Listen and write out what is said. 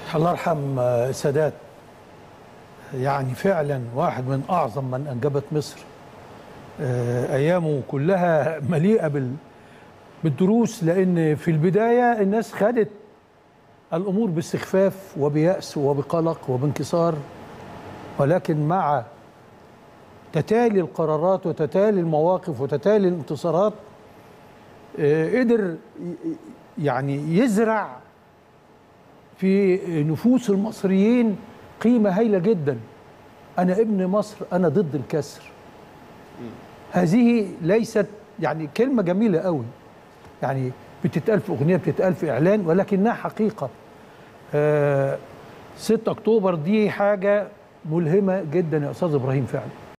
الله يرحم السادات يعني فعلا واحد من اعظم من انجبت مصر آه، ايامه كلها مليئه بال بالدروس لان في البدايه الناس خدت الامور باستخفاف وبيأس وبقلق وبانكسار ولكن مع تتالي القرارات وتتالي المواقف وتتالي الانتصارات آه، قدر ي- يعني يزرع في نفوس المصريين قيمة هائلة جدا أنا ابن مصر أنا ضد الكسر هذه ليست يعني كلمة جميلة قوي يعني بتتقال في أغنية بتتقال في إعلان ولكنها حقيقة آه 6 أكتوبر دي حاجة ملهمة جدا يا أستاذ إبراهيم فعلا